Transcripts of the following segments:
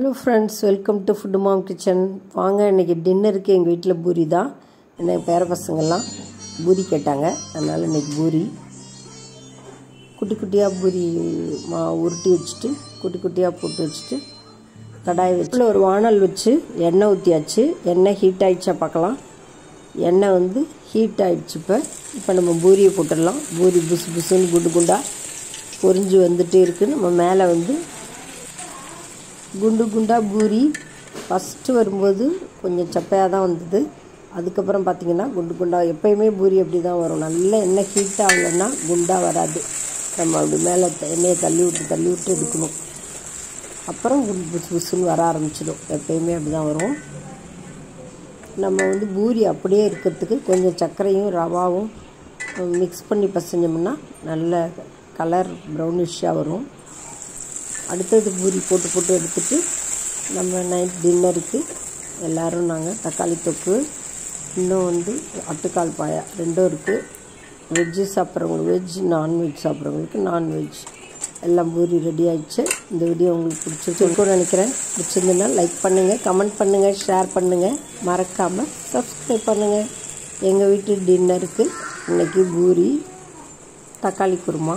hello friends welcome to food mom kitchen வாங்க இன்றைக்கி டின்னருக்கு எங்கள் வீட்டில் பூரி தான் என்ன பேர பசங்கள்லாம் பூரி கேட்டாங்க அதனால் இன்றைக்கி பூரி குட்டி குட்டியாக பூரி மா உருட்டி வச்சுட்டு குட்டி குட்டியாக போட்டு வச்சுட்டு கடாய் வச்சு ஒரு வானல் வச்சு எண்ணெய் ஊற்றியாச்சு எண்ணெய் ஹீட் ஆகிடுச்சா பார்க்கலாம் எண்ணெய் வந்து ஹீட் ஆகிடுச்சு இப்போ இப்போ நம்ம பூரியை போட்டுடலாம் பூரி புசு புசுன்னு குண்டு குண்டாக பொரிஞ்சு வந்துட்டே இருக்குது நம்ம மேலே வந்து குண்டு குண்டாக பூரி ஃபஸ்ட்டு வரும்போது கொஞ்சம் சப்பையாக தான் வந்தது அதுக்கப்புறம் பார்த்திங்கன்னா குண்டு குண்டாக எப்போயுமே பூரி அப்படி தான் வரும் நல்ல எண்ணெய் ஹீட் ஆகலைன்னா குண்டாக வராது நம்ம அப்படி மேலே எண்ணெயை தள்ளி விட்டு தள்ளி விட்டு எடுக்கணும் அப்புறம் குண்டு புசு புசுன்னு வர ஆரம்பிச்சிடும் எப்போயுமே அப்படி தான் வரும் நம்ம வந்து பூரி அப்படியே இருக்கிறதுக்கு கொஞ்சம் சர்க்கரையும் ரவாவும் மிக்ஸ் பண்ணி பசஞ்சோம்னா நல்ல கலர் ப்ரௌனிஷாக வரும் அடுத்தது பூரி போட்டு போட்டு எடுத்துட்டு நம்ம நைட் டின்னருக்கு எல்லோரும் நாங்கள் தக்காளி தொக்கு இன்னும் வந்து அட்டுக்கால் பாயா ரெண்டும் இருக்குது வெஜ்ஜு சாப்பிட்றவங்களுக்கு வெஜ் நான்வெஜ் சாப்பிட்றவங்களுக்கு நான்வெஜ் எல்லாம் பூரி ரெடி ஆயிடுச்சு இந்த வீடியோ உங்களுக்கு பிடிச்சிருக்குன்னு நினைக்கிறேன் பிடிச்சிருந்துன்னா லைக் பண்ணுங்கள் கமெண்ட் பண்ணுங்கள் ஷேர் பண்ணுங்கள் மறக்காமல் சப்ஸ்கிரைப் பண்ணுங்கள் எங்கள் வீட்டு டின்னருக்கு இன்றைக்கி பூரி தக்காளி குருமா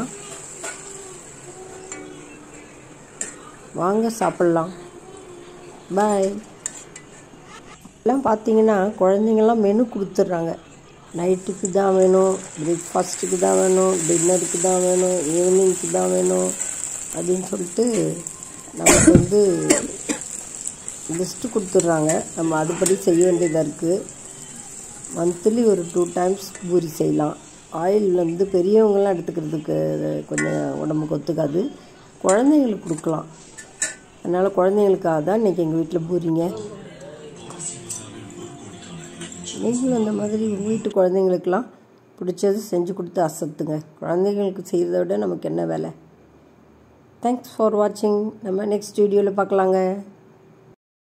வாங்க சாப்பிட்லாம் பாய் எல்லாம் பார்த்தீங்கன்னா குழந்தைங்கள்லாம் மெனு கொடுத்துட்றாங்க நைட்டுக்கு தான் வேணும் பிரேக்ஃபாஸ்ட்டுக்கு தான் வேணும் டின்னருக்கு தான் வேணும் ஈவினிங்க்கு தான் வேணும் அப்படின்னு சொல்லிட்டு நமக்கு வந்து லிஸ்ட்டு கொடுத்துட்றாங்க நம்ம அதுபடி செய்ய வேண்டியதாக இருக்குது மந்த்லி ஒரு டூ டைம்ஸ் பூரி செய்யலாம் ஆயில் வந்து பெரியவங்களாம் எடுத்துக்கிறதுக்கு கொஞ்சம் உடம்புக்கு ஒத்துக்காது குழந்தைங்களுக்கு கொடுக்கலாம் அதனால் குழந்தைங்களுக்காக தான் இன்றைக்கி எங்கள் வீட்டில் பூரிங்க நீங்களும் அந்த மாதிரி உங்கள் வீட்டு குழந்தைங்களுக்கெல்லாம் பிடிச்சது செஞ்சு கொடுத்து அசத்துங்க குழந்தைங்களுக்கு செய்கிறத விட நமக்கு என்ன வேலை தேங்க்ஸ் ஃபார் வாட்சிங் நம்ம நெக்ஸ்ட் வீடியோவில் பார்க்கலாங்க